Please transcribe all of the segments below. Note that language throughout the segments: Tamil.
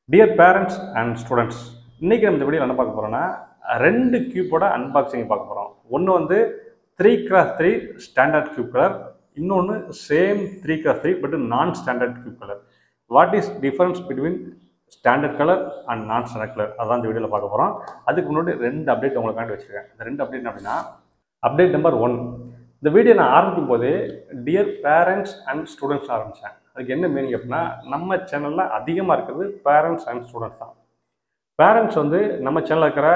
டியர் பேரண்ட்ஸ் அண்ட் ஸ்டூடெண்ட்ஸ் இன்றைக்கி நம்ம இந்த வீடியோவில் என்ன பார்க்க போகிறோம்னா ரெண்டு கியூப்போட அன்பாக்சிங் பார்க்க போகிறோம் ஒன்று வந்து three cross three standard cube colour இன்னொன்று same three cross three but non standard cube colour what is difference between standard colour and non standard colour அதான் இந்த வீடியோவில் பார்க்க போகிறோம் அதுக்கு முன்னாடி ரெண்டு அப்டேட் உங்களுக்காண்டி வச்சுருக்கேன் இந்த ரெண்டு அப்டேட் அப்படின்னா அப்டேட் நம்பர் ஒன் இந்த வீடியோ நான் ஆரம்பிக்கும் போது டியர் பேரண்ட்ஸ் அண்ட் ஸ்டூடெண்ட்ஸ் ஆரம்பித்தேன் அதுக்கு என்ன மீனிங் அப்படின்னா நம்ம சேனலில் அதிகமாக இருக்கிறது பேரண்ட்ஸ் அண்ட் ஸ்டூடெண்ட்ஸ் தான் பேரண்ட்ஸ் வந்து நம்ம சேனலில் இருக்கிற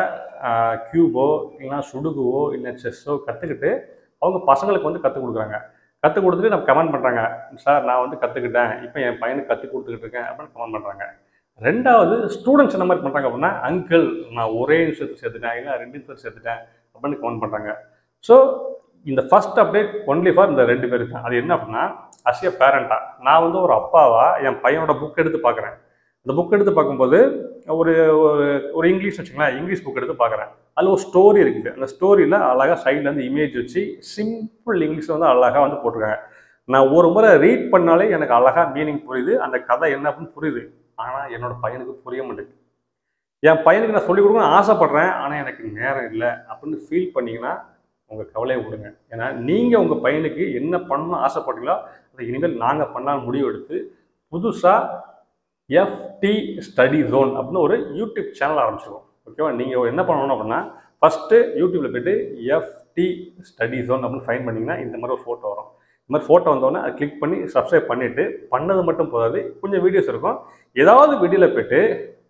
க்யூபோ இல்லைனா சுடுகுவோ இல்லை செஸ்ஸோ கற்றுக்கிட்டு அவங்க பசங்களுக்கு வந்து கற்றுக் கொடுக்குறாங்க கற்றுக் கொடுத்துட்டு நம்ம கமெண்ட் பண்ணுறாங்க சார் நான் வந்து கற்றுக்கிட்டேன் இப்போ என் பையனுக்கு கற்றுக் கொடுத்துக்கிட்டு இருக்கேன் அப்படின்னு கமெண்ட் பண்ணுறாங்க ரெண்டாவது ஸ்டூடெண்ட்ஸ் என்ன மாதிரி பண்ணுறாங்க அப்படின்னா அங்கிள் நான் ஒரே நிமிஷத்துக்கு சேர்த்துட்டேன் இல்லை ரெண்டு நிமிஷத்துக்கு சேர்த்துட்டேன் அப்படின்னு கமெண்ட் பண்ணுறாங்க ஸோ இந்த ஃபர்ஸ்ட் அப்டேட் ஒன்லி ஃபார் இந்த ரெண்டு பேருக்கு தான் அது என்ன அப்படின்னா அஸ் எ பேரண்ட்டாக நான் வந்து ஒரு அப்பாவா என் பையனோட புக் எடுத்து பார்க்குறேன் அந்த புக் எடுத்து பார்க்கும்போது ஒரு ஒரு ஒரு இங்கிலீஷ் வச்சுங்களேன் இங்கிலீஷ் புக் எடுத்து பார்க்குறேன் அதில் ஒரு ஸ்டோரி இருக்குது அந்த ஸ்டோரியில் அழகாக சைடில் வந்து இமேஜ் வச்சு சிம்பிள் இங்கிலீஷில் வந்து அழகாக வந்து போட்டிருக்காங்க நான் ஒரு முறை ரீட் பண்ணாலே எனக்கு அழகாக மீனிங் புரியுது அந்த கதை என்ன அப்படின்னு புரியுது ஆனால் என்னோட பையனுக்கு புரிய மாட்டேங்குது என் பையனுக்கு நான் சொல்லிக் கொடுக்கணும்னு ஆசைப்பட்றேன் ஆனால் எனக்கு நேரம் இல்லை அப்படின்னு ஃபீல் பண்ணீங்கன்னா உங்கள் கவலையை விடுங்க ஏன்னா நீங்கள் உங்கள் பையனுக்கு என்ன பண்ணணும்னு ஆசைப்பட்டீங்களோ அதை இனிமேல் நாங்கள் பண்ணலாம் முடிவு எடுத்து புதுசாக எஃப்டி ஸ்டடி ஜோன் அப்படின்னு ஒரு யூடியூப் சேனல் ஆரம்பிச்சிருக்கோம் ஓகேவா நீங்கள் என்ன பண்ணணும் அப்படின்னா ஃபஸ்ட்டு யூடியூப்பில் போய்ட்டு எஃப்டி ஸ்டடி ஜோன் அப்படின்னு ஃபைன் பண்ணிங்கன்னா இந்த மாதிரி ஒரு ஃபோட்டோ வரும் இந்த மாதிரி ஃபோட்டோ வந்தோடனே அதை கிளிக் பண்ணி சப்ஸ்கிரைப் பண்ணிவிட்டு பண்ணது மட்டும் போதாது கொஞ்சம் வீடியோஸ் இருக்கும் ஏதாவது வீடியோவில் போய்ட்டு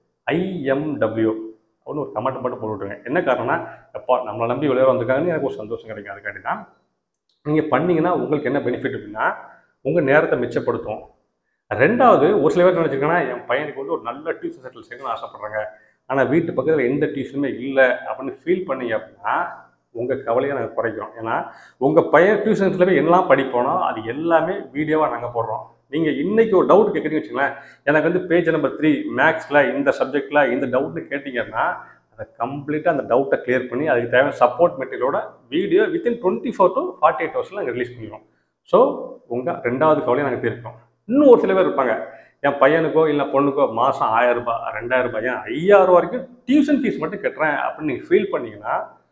ஐஎம்டபிள்யூ அப்படின்னு ஒரு கமெண்ட் மட்டும் போட்டு விட்ருங்க என்ன காரணம்னா எப்பா நம்மளை நம்பி விளையாட வந்திருக்காங்கன்னு எனக்கு ஒரு சந்தோஷம் கிடைக்கும் அதுக்காண்டி தான் நீங்கள் பண்ணீங்கன்னா உங்களுக்கு என்ன பெனிஃபிட் அப்படின்னா உங்கள் நேரத்தை மிச்சப்படுத்தும் ரெண்டாவது ஒரு சில பேர் நினச்சிருக்காங்கன்னா என் பையனுக்கு வந்து ஒரு நல்ல டியூஷன் செட்டில் சேர்க்கணும்னு ஆசைப்பட்றாங்க ஆனால் வீட்டு பக்கத்தில் எந்த டியூஷனுமே இல்லை அப்படின்னு ஃபீல் பண்ணீங்க அப்படின்னா உங்கள் கவலையை நாங்கள் குறைக்கிறோம் ஏன்னா உங்கள் பையன் டியூஷன் சென்டரில் போய் எல்லாம் படிப்போனோ அது எல்லாமே வீடியோவாக நாங்கள் போடுறோம் நீங்கள் இன்றைக்கி ஒரு டவுட் கேட்குறீங்கன்னு வச்சுங்களேன் எனக்கு வந்து பேஜ் நம்பர் த்ரீ மேக்ஸில் இந்த சப்ஜெக்டில் இந்த டவுட்னு கேட்டிங்கன்னா அதை கம்ப்ளீட்டாக அந்த டவுட்டை கிளியர் பண்ணி அதுக்கு தேவையான சப்போர்ட் மெட்டீரியலோட video within twenty four to forty eight ஹவர்ஸில் நாங்கள் ரிலீஸ் பண்ணிடுவோம் ஸோ உங்கள் ரெண்டாவது கவலையை நாங்கள் தீர்ப்போம் இன்னும் ஒரு சில பேர் இருப்பாங்க என் பையனுக்கோ இல்லை பொண்ணுக்கோ மாதம் ஆயிரம் ரூபாய் ரெண்டாயிரம் ரூபாய் ஏன் ஐயாயிரம் வரைக்கும் டியூஷன் ஃபீஸ் மட்டும் கட்டுறேன் அப்படின்னு நீங்கள் ஃபீல் பண்ணீங்கன்னா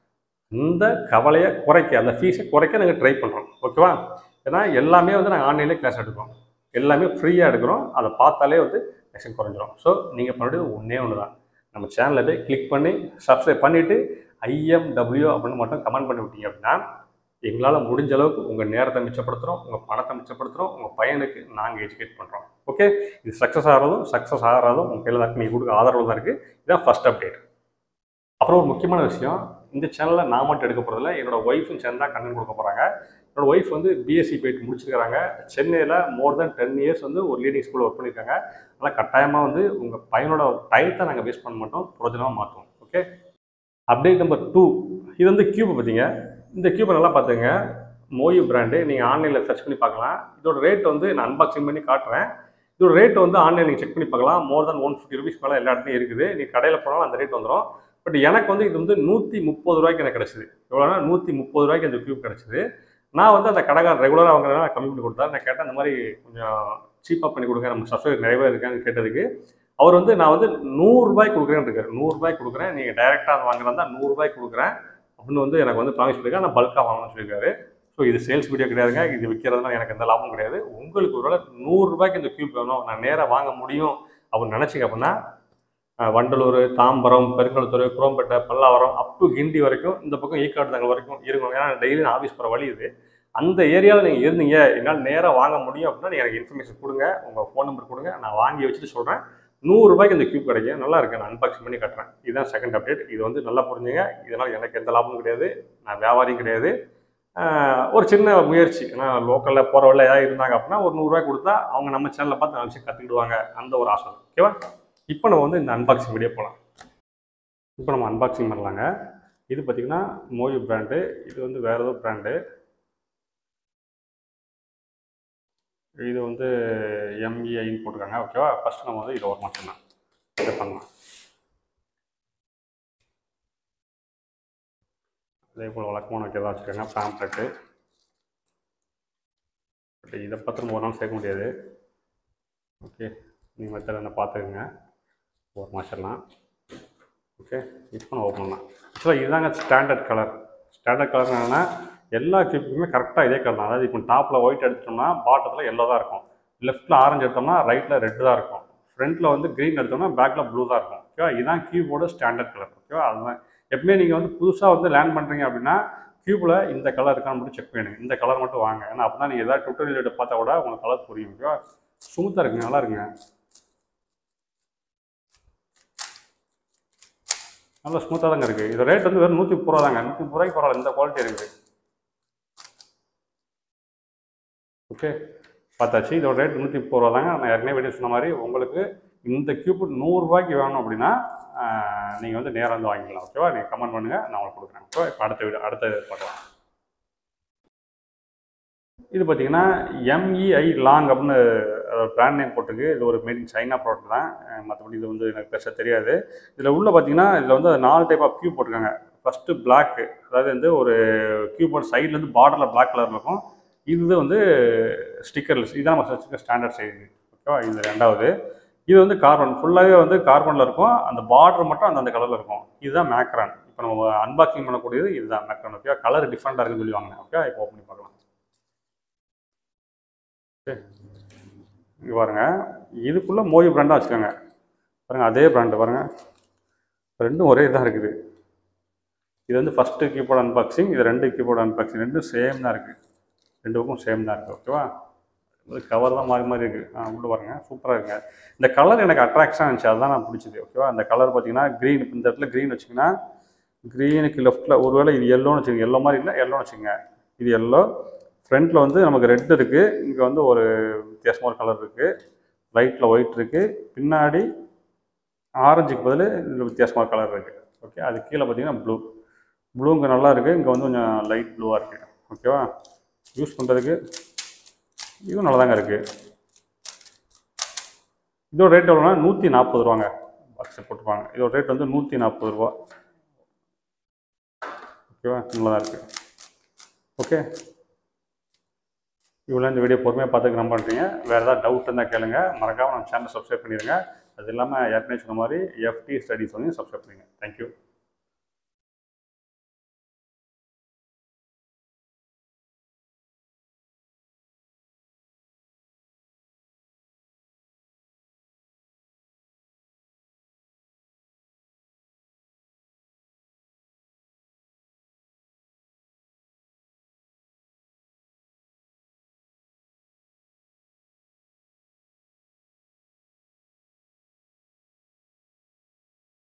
இந்த கவலையை குறைக்க அந்த ஃபீஸை குறைக்க நாங்கள் ட்ரை பண்ணுறோம் ஓகேவா ஏன்னா எல்லாமே வந்து நாங்கள் ஆன்லைனில் கிளாஸ் எடுக்கிறோம் எல்லாமே ஃப்ரீயாக எடுக்கிறோம் அதை பார்த்தாலே வந்து லெசன் குறைஞ்சிரும் ஸோ நீங்கள் பண்ணுறது ஒன்றே ஒன்று தான் நம்ம சேனலில் போய் கிளிக் பண்ணி சப்ஸ்கிரைப் பண்ணிவிட்டு ஐஎம்டபிள்யூ அப்படின்னு மட்டும் கமெண்ட் பண்ணி விட்டீங்க அப்படின்னா எங்களால் முடிஞ்ச அளவுக்கு உங்கள் நேரத்தை மிச்சப்படுத்துகிறோம் உங்கள் பணத்தை மிச்சப்படுத்துகிறோம் உங்கள் பையனுக்கு நாங்கள் எஜுகேட் பண்ணுறோம் ஓகே இது சக்ஸஸ் ஆகிறதும் சக்ஸஸ் ஆகாததும் உங்கள் கையில் தான் நீங்கள் கொடுக்க ஆதரவு தான் இருக்குது இதுதான் ஃபஸ்ட் அப்டேட் அப்புறம் ஒரு முக்கியமான விஷயம் இந்த சேனலில் நான் மட்டும் எடுக்க போகிறதில்ல என்னோட ஒய்ஃபும் சேர்ந்து தான் கண்டென்ட் கொடுக்க போகிறாங்க என்னோட ஒய்ஃப் வந்து பிஎஸ்சி போயிட்டு முடிச்சிருக்காங்க சென்னையில் மோர் தென் டென் இயர்ஸ் வந்து ஒரு லீடிங் ஸ்கூலில் ஒர்க் பண்ணியிருக்காங்க அதனால் கட்டாயமாக வந்து உங்கள் பையனோட டயத்தை நாங்கள் வேஸ்ட் பண்ண மாட்டோம் பிரோஜனமாக மாற்றுவோம் ஓகே அப்டேட் நம்பர் டூ இது வந்து கியூப் பார்த்தீங்க இந்த கியூபை நல்லா பார்த்துங்க மோயு பிராண்டு நீங்கள் ஆன்லைனில் சர்ச் பண்ணி பார்க்கலாம் இதோட ரேட் வந்து நான் அன்பாக்சிங் பண்ணி காட்டுறேன் இதோட ரேட் வந்து ஆன்லைன் நீங்கள் செக் பண்ணி பார்க்கலாம் more than one fifty rupees மேலே எல்லா இடத்துலையும் இருக்குது நீ கடையில் போனாலும் அந்த ரேட் வந்துடும் பட் எனக்கு வந்து இது வந்து நூற்றி முப்பது ரூபாய்க்கு எனக்கு கிடச்சிது எவ்வளோனா நூற்றி முப்பது ரூபாய்க்கு இந்த கியூப் கிடச்சிது நான் வந்து அந்த கடைக்கார ரெகுலராக வாங்குறதுனால கம்மி பண்ணி கொடுத்தா நான் கேட்டேன் இந்த மாதிரி கொஞ்சம் சீப்பாக பண்ணி கொடுங்க நம்ம சப்ஸ்கிரைபர் நிறைய பேர் இருக்கான்னு கேட்டதுக்கு அவர் வந்து நான் வந்து நூறுரூபாய்க்கு கொடுக்குறேன்னு இருக்காரு நூறுரூபாய்க்கு கொடுக்குறேன் நீங்கள் டைரெக்டாக வாங்குறதா நூறுரூபாய்க்கு கொடுக்குறேன் அப்படின்னு வந்து எனக்கு வந்து ப்ராமிஸ் பண்ணியிருக்காரு நான் பல்காக வாங்கணும்னு சொல்லியிருக்காரு ஸோ இது சேல்ஸ் வீடியோ கிடையாதுங்க இது விற்கிறதுனால எனக்கு எந்த லாபமும் கிடையாது உங்களுக்கு ஒரு நூறுரூபாய்க்கு இந்த கியூப் வேணும் நான் நேராக வாங்க முடியும் அப்படின்னு நினச்சிங்க அப்படின்னா வண்டலூர் தாம்பரம் பெருங்கலத்தூர் குரோம்பேட்டை பல்லாவரம் அப் டு கிண்டி வரைக்கும் இந்த பக்கம் ஈக்காடு தங்கள் வரைக்கும் இருக்கணும் ஏன்னா டெய்லி நான் ஆஃபீஸ் போகிற வழி இது அந்த ஏரியாவில் நீங்கள் இருந்தீங்க என்னால் நேராக வாங்க முடியும் அப்படின்னா நீங்கள் எனக்கு இன்ஃபர்மேஷன் கொடுங்க உங்கள் ஃபோன் நம்பர் கொடுங்க நான் வாங்கி வச்சுட்டு சொல்கிறேன் நூறுரூபாய்க்கு இந்த கியூப் கிடைக்கும் நல்லா இருக்கு நான் அன்பாக்சிங் பண்ணி கட்டுறேன் இதுதான் செகண்ட் அப்டேட் இது வந்து நல்லா புரிஞ்சுங்க இதனால் எனக்கு எந்த லாபமும் கிடையாது நான் வியாபாரியும் கிடையாது ஒரு சின்ன முயற்சி ஏன்னா லோக்கலில் போகிறவள்ள ஏதாவது இருந்தாங்க அப்படின்னா ஒரு நூறுரூவாய் கொடுத்தா அவங்க நம்ம சேனலில் பார்த்து நல்ல விஷயம் கற்றுக்கிடுவாங்க அந்த ஒரு ஆசை ஓகேவா இப்போ நம்ம வந்து இந்த அன்பாக்சிங் வீடியோ போகலாம் இப்போ நம்ம அன்பாக்சிங் பண்ணலாங்க இது பார்த்திங்கன்னா மோயு பிராண்டு இது வந்து வேறு ஏதோ பிராண்டு இது வந்து எம்இஐன்னு போட்டிருக்காங்க ஓகேவா ஃபஸ்ட்டு நம்ம வந்து இதை ஒரு மட்டும்தான் இதை பண்ணலாம் அதே போல் வழக்கமான வைக்கிறதா வச்சுருக்காங்க பேம்ப்ளெட்டு பட் இதை பத்திரம் ஒரு நாள் சேர்க்க முடியாது ஓகே நீங்கள் மெத்தட் என்ன பார்த்துக்குங்க ஒரு மாச்சிடலாம் ஓகே இப்போ நான் ஓப்பன் பண்ணலாம் ஆக்சுவலாக இதுதாங்க ஸ்டாண்டர்ட் கலர் ஸ்டாண்டர்ட் கலர் என்னென்னா எல்லா கிளிப்புக்குமே கரெக்டாக இதே கலர் தான் அதாவது இப்போ டாப்பில் ஒயிட் எடுத்துட்டோம்னா பாட்டத்தில் எல்லோ தான் இருக்கும் லெஃப்ட்டில் ஆரஞ்சு எடுத்தோம்னா ரைட்டில் ரெட் தான் இருக்கும் ஃப்ரண்ட்டில் வந்து க்ரீன் எடுத்தோம்னா பேக்கில் ப்ளூ தான் இருக்கும் ஓகேவா இதுதான் கீபோர்டு ஸ்டாண்டர்ட் கலர் ஓகேவா அதுதான் எப்பவுமே நீங்கள் வந்து புதுசாக வந்து லேர்ன் பண்ணுறீங்க அப்படின்னா கியூபில் இந்த கலர் இருக்கான்னு மட்டும் செக் பண்ணுங்க இந்த கலர் மட்டும் வாங்க ஏன்னா அப்போ தான் நீங்கள் ஏதாவது டுட்டோரியல் எடுத்து பார்த்தா கூட உங்களுக்கு கலர் புரியும் ஓகேவா ஸ்மூத்தாக இருக்குங்க நல்லா இருக்குங்க நல்லா ஸ்மூத்தாக தாங்க இருக்குது இது ரேட் வந்து வெறும் நூற்றி முப்பது ரூபா தாங்க நூற்றி முப்பது ரூபாய்க்கு பரவாயில்ல இந்த குவாலிட்டி இருக்குது ஓகே பார்த்தாச்சு இதோட ரேட் நூற்றி முப்பது ரூபா தாங்க நான் ஏற்கனவே வீடியோ சொன்ன மாதிரி உங்களுக்கு இந்த கியூப் நூறுரூவாய்க்கு வேணும் அப்படின்னா நீங்கள் வந்து நேராக வந்து வாங்கிக்கலாம் ஓகேவா நீங்கள் கமெண்ட் பண்ணுங்கள் நான் உங்களுக்கு கொடுக்குறேன் ஓகேவா இப்போ அடுத்த வீடியோ அடுத்த இது பார்க்கலாம் இது பார்த்தீங்கன்னா எம்இஐ லாங் அப்படின்னு பிராண்ட் நேம் போட்டிருக்கு இது ஒரு மேட் இன் சைனா ப்ராடக்ட் தான் அஹ் மற்றபடி இது வந்து எனக்கு பெருசாக தெரியாது இதில் உள்ள பார்த்தீங்கன்னா இதில் வந்து நாலு டைப் ஆஃப் கியூப் போட்டிருக்காங்க ஃபஸ்ட்டு பிளாக் அதாவது வந்து ஒரு கியூபோர்ட் சைட்லேருந்து பார்டரில் பிளாக் கலர் இருக்கும் இது வந்து ஸ்டிக்கர்லெஸ் இதுதான் நம்ம வச்சுருக்க ஸ்டாண்டர்ட் சைஸ் ஓகேவா இது ரெண்டாவது இது வந்து கார்பன் ஃபுல்லாகவே வந்து கார்பனில் இருக்கும் அந்த பார்டர் மட்டும் அந்த அந்த கலரில் இருக்கும் இதுதான் மேக்ரான் இப்போ நம்ம அன்பாக்சிங் பண்ணக்கூடியது இதுதான் மேக்ரான் ஓகே கலர் டிஃப்ரெண்ட்டாக இருக்குன்னு சொல்லி வாங்கினேன் ஓகே இப்போ ஓப்பன் பண்ணி பார்க்கலாம் ஓகே இங்கே பாருங்க இதுக்குள்ளே மோய் பிராண்டாக வச்சுக்கோங்க பாருங்க அதே பிராண்டு பாருங்க ரெண்டும் ஒரே இதாக இருக்குது இது வந்து ஃபஸ்ட்டு கீபோர்டு அன்பாக்சிங் இது ரெண்டு கீபோர்டு அன்பாக்சிங் ரெண்டும் சேம் தான் இருக்குது ரெண்டு பக்கம் சேம் தான் இருக்குது ஓகேவா கவர் தான் மாறி மாறி இருக்குது ஆ உள்ள பாருங்க சூப்பராக இருக்குங்க இந்த கலர் எனக்கு அட்ராக்ஷனாக இருந்துச்சு அதுதான் நான் பிடிச்சது ஓகேவா அந்த கலர் பார்த்தீங்கன்னா க்ரீன் இந்த இடத்துல க்ரீன் வச்சிங்கன்னா க்ரீனுக்கு லெஃப்ட்டில் ஒருவேளை இது எல்லோன்னு வச்சுக்கோங்க எல்லோ மாதிரி இல்லை எல்லோன்னு வச்சுக்கோங்க இது எல்லோ ஃப்ரண்ட்டில் வந்து நமக்கு ரெட் இருக்குது இங்கே வந்து ஒரு வித்தியாசமாக ஒரு கலர் இருக்குது ரைட்டில் ஒயிட் இருக்குது பின்னாடி ஆரஞ்சுக்கு பதில் இதில் வித்தியாசமாக கலர் இருக்குது ஓகே அது கீழே பார்த்தீங்கன்னா ப்ளூ ப்ளூ இங்கே நல்லா இருக்குது இங்கே வந்து கொஞ்சம் லைட் ப்ளூவாக இருக்குது ஓகேவா யூஸ் பண்ணுறதுக்கு இதுவும் நல்லா தாங்க இருக்குது இதோட ரேட் எவ்வளோனா நூற்றி நாற்பது ரூபாங்க பாக்ஸில் போட்டுருப்பாங்க இதோட ரேட் வந்து நூற்றி நாற்பது ரூபா ஓகேவா நல்லா தான் இருக்குது ஓகே இவ்வளோ இந்த வீடியோ பொறுமையாக பார்த்துக்க நம்ப பண்ணுறீங்க வேறு ஏதாவது டவுட் இருந்தால் கேளுங்க மறக்காமல் நம்ம சேனலை சப்ஸ்கிரைப் பண்ணிடுங்க அது இல்லாமல் ஏற்கனவே சொன்ன மாதிரி எஃப்டி ஸ்டடிஸ் வந்து சப்ஸ்கிரைப் பண்ணுங்க தேங்க்யூ